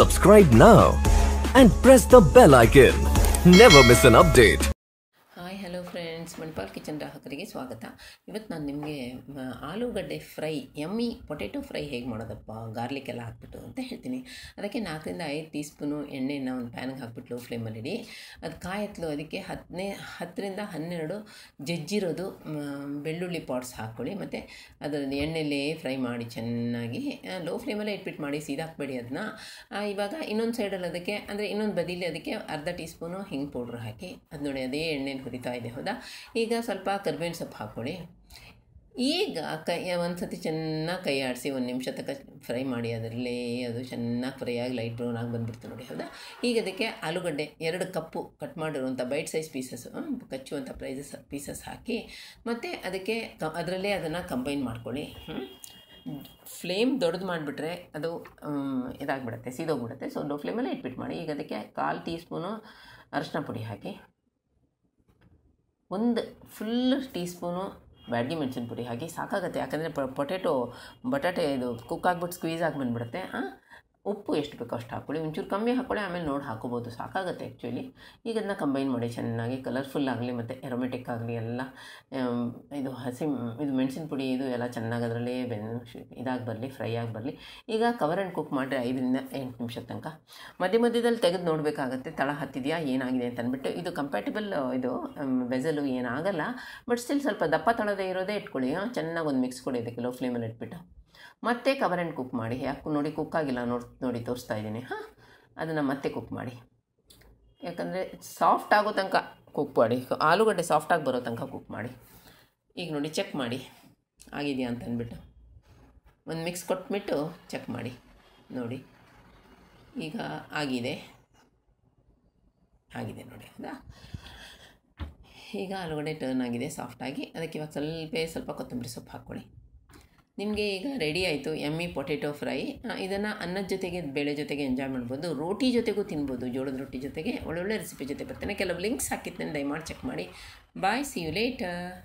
Subscribe now and press the bell icon. Never miss an update. Hi hello friends Manipal kitchen ಗ್ರಾಹಕರಿಗೆ ಸ್ವಾಗತ ಇವತ್ತು ನಾನು ನಿಮಗೆ ಮ, ಆಲೂಗಡ್ಡೆ ಫ್ರೈ ಎಮ್ಮಿ ಪೊಟೆಟೊ ಫ್ರೈ ಹೇಗೆ ಮಾಡೋದಪ್ಪ ಗಾರ್ಲಿಕ್ ಎಲ್ಲ ಹಾಕ್ಬಿಟ್ಟು ಅಂತ ಹೇಳ್ತೀನಿ ಅದಕ್ಕೆ ನಾಲ್ಕರಿಂದ ಐದು ಟೀ ಸ್ಪೂನು ಎಣ್ಣೆನ ಒಂದು ಪ್ಯಾನ್ಗೆ ಹಾಕ್ಬಿಟ್ಟು ಲೋ ಫ್ಲೇಮಲ್ಲಿ ಇಡಿ ಅದು ಕಾಯತ್ಲು ಅದಕ್ಕೆ ಹತ್ತನೇ ಹತ್ತರಿಂದ ಹನ್ನೆರಡು ಜಜ್ಜಿರೋದು ಮ, ಬೆಳ್ಳುಳ್ಳಿ ಪಾಟ್ಸ್ ಹಾಕ್ಕೊಳ್ಳಿ ಮತ್ತು ಅದರಲ್ಲಿ ಎಣ್ಣೆಲೇ ಫ್ರೈ ಮಾಡಿ ಚೆನ್ನಾಗಿ ಲೋ ಫ್ಲೇಮಲ್ಲೇ ಇಟ್ಬಿಟ್ಟು ಮಾಡಿ ಸೀದಾಕ್ಬೇಡಿ ಅದನ್ನ ಇವಾಗ ಇನ್ನೊಂದು ಸೈಡಲ್ಲಿ ಅದಕ್ಕೆ ಅಂದರೆ ಇನ್ನೊಂದು ಬದಿಲಿ ಅದಕ್ಕೆ ಅರ್ಧ ಟೀ ಸ್ಪೂನು ಹಿಂಗೆ ಪೌಡ್ರ್ ಹಾಕಿ ಅದು ನೋಡಿ ಅದೇ ಎಣ್ಣೆ ಹುರಿತಾ ಇದೆ ಹೌದಾ ಈಗ ಸ್ವಲ್ಪ ಕರ್ಬೇವಿನ ಸೊಪ್ಪು ಹಾಕ್ಕೊಳ್ಳಿ ಈಗ ಕೈ ಒಂದು ಸತಿ ಚೆನ್ನಾಗಿ ಕೈ ಆಡಿಸಿ ಒಂದು ನಿಮಿಷ ತನಕ ಫ್ರೈ ಮಾಡಿ ಅದರಲ್ಲೇ ಅದು ಚೆನ್ನಾಗಿ ಫ್ರೈ ಆಗಿ ಲೈಟ್ ಬ್ರೌನ್ ಆಗಿ ಬಂದ್ಬಿಡ್ತು ನೋಡಿ ಹೌದಾ ಈಗ ಅದಕ್ಕೆ ಆಲೂಗಡ್ಡೆ ಎರಡು ಕಪ್ಪು ಕಟ್ ಮಾಡಿರುವಂಥ ಬೈಟ್ ಸೈಜ್ ಪೀಸಸ್ ಕಚ್ಚುವಂಥ ಪ್ರೈಸಸ್ ಪೀಸಸ್ ಹಾಕಿ ಮತ್ತು ಅದಕ್ಕೆ ಕ ಅದರಲ್ಲೇ ಅದನ್ನು ಕಂಬೈನ್ ಮಾಡ್ಕೊಳ್ಳಿ ಹ್ಮ್? ಫ್ಲೇಮ್ ದೊಡ್ಡದು ಮಾಡಿಬಿಟ್ರೆ ಅದು ಮ್, ಇದಾಗ್ಬಿಡುತ್ತೆ ಸೀದೋಗ್ಬಿಡುತ್ತೆ ಸೊ ಲೋ ಫ್ಲೇಮಲ್ಲೇ ಇಟ್ಬಿಟ್ಟು ಮಾಡಿ ಈಗ ಅದಕ್ಕೆ ಕಾಲು ಟೀ ಸ್ಪೂನು ಅರಿಶಿನ ಪುಡಿ ಹಾಕಿ ಒಂದು ಫುಲ್ ಟೀ ಸ್ಪೂನು ಬ್ಯಾಡ್ಗಿ ಮೆಣಸಿನ ಪುಡಿ ಹಾಕಿ ಸಾಕಾಗುತ್ತೆ ಯಾಕಂದರೆ ಪೊಟೆಟೊ ಬಟಾಟೆ ಇದು ಕುಕ್ ಆಗ್ಬಿಟ್ಟು ಸ್ಕ್ವೀಸ್ ಆಗಿ ಬಂದುಬಿಡುತ್ತೆ ಉಪ್ಪು ಎಷ್ಟು ಬೇಕೋ ಅಷ್ಟು ಹಾಕ್ಕೊಳ್ಳಿ ಒಂಚೂರು ಕಮ್ಮಿ ಹಾಕ್ಕೊಳ್ಳಿ ಆಮೇಲೆ ನೋಡಿ ಹಾಕೋಬೋದು ಸಾಕಾಗುತ್ತೆ ಆ್ಯಕ್ಚುಲಿ ಈಗ ಅದನ್ನ ಕಂಬೈನ್ ಮಾಡಿ ಚೆನ್ನಾಗಿ ಕಲರ್ಫುಲ್ ಆಗಲಿ ಮತ್ತು ಎರೋಮೆಟಿಕ್ ಆಗಲಿ ಎಲ್ಲ ಆಮ್, ಇದು ಹಸಿ ಇದು ಮೆಣಸಿನ ಪುಡಿ ಇದು ಎಲ್ಲ ಚೆನ್ನಾಗಿ ಅದರಲ್ಲೇ ಬೆನ್ ಇದಾಗಿ ಬರಲಿ ಫ್ರೈ ಆಗಿ ಬರಲಿ ಈಗ ಕವರ್ ಆ್ಯಂಡ್ ಕುಕ್ ಮಾಡಿರಿ ಐದರಿಂದ ಎಂಟು ನಿಮಿಷದ ತನಕ ಮಧ್ಯ ಮಧ್ಯದಲ್ಲಿ ತೆಗೆದು ನೋಡಬೇಕಾಗತ್ತೆ ತಳ ಹತ್ತಿದೆಯಾ ಏನಾಗಿದೆ ಅಂತ ಅಂದ್ಬಿಟ್ಟು ಇದು ಕಂಪ್ಯಾಟಿಬಲ್ ಇದು ವೆಸಲು ಏನಾಗಲ್ಲ ಬಟ್ ಸ್ಟಿಲ್ ಸ್ವಲ್ಪ ದಪ್ಪ ತಳದೇ ಇರೋದೇ ಇಟ್ಕೊಳ್ಳಿ ಹಾಂ ಚೆನ್ನಾಗಿ ಒಂದು ಮಿಕ್ಸ್ ಕೊಡಿ ಇದಕ್ಕೆ ಲೋ ಫ್ಲೇಮಲ್ಲಿ ಇಟ್ಬಿಟ್ಟು ಮತ್ತೆ ಕವರ್ ಆ್ಯಂಡ್ ಕುಕ್ ಮಾಡಿ ಯಾಕೆ ನೋಡಿ ಕುಕ್ ಆಗಿಲ್ಲ ನೋಡಿ ನೋಡಿ ತೋರಿಸ್ತಾ ಇದ್ದೀನಿ ಹಾಂ ಅದನ್ನು ಮತ್ತೆ ಕುಕ್ ಮಾಡಿ ಯಾಕಂದರೆ ಸಾಫ್ಟ್ ಆಗೋ ತನಕ ಕುಕ್ ಮಾಡಿ ಆಲೂಗಡ್ಡೆ ಸಾಫ್ಟಾಗಿ ಬರೋ ತನಕ ಕುಕ್ ಮಾಡಿ ಈಗ ನೋಡಿ ಚೆಕ್ ಮಾಡಿ ಆಗಿದೆಯಾ ಅಂತ ಅಂದ್ಬಿಟ್ಟು ಒಂದು ಮಿಕ್ಸ್ ಕೊಟ್ಬಿಟ್ಟು ಚೆಕ್ ಮಾಡಿ ನೋಡಿ ಈಗ ಆಗಿದೆ ಆಗಿದೆ ನೋಡಿ ಹೌದಾ ಈಗ ಆಲೂಗಡ್ಡೆ ಟರ್ನ್ ಆಗಿದೆ ಸಾಫ್ಟಾಗಿ ಅದಕ್ಕೆ ಇವಾಗ ಸ್ವಲ್ಪ ಸ್ವಲ್ಪ ಕೊತ್ತಂಬರಿ ಸೊಪ್ಪು ಹಾಕ್ಕೊಳ್ಳಿ ನಿಮಗೆ ಈಗ ರೆಡಿ ಆಯಿತು ಎಮ್ಮಿ ಪೊಟೆಟೊ ಫ್ರೈ ಇದನ್ನು ಅನ್ನದ ಜೊತೆಗೆ ಬೇಳೆ ಜೊತೆಗೆ ಎಂಜಾಯ್ ಮಾಡ್ಬೋದು ರೋಟಿ ಜೊತೆಗೂ ತಿನ್ಬೋದು ಜೋಳದ ರೊಟ್ಟಿ ಜೊತೆಗೆ ಒಳ್ಳೊಳ್ಳೆ ರೆಸಿಪಿ ಜೊತೆ ಬರ್ತೇನೆ ಕೆಲವು ಲಿಂಕ್ಸ್ ಹಾಕಿರ್ತೇನೆ ದಯಮಾಡಿ ಚೆಕ್ ಮಾಡಿ ಬಾಯ್ ಸಿ ಯು ಲೇಟರ್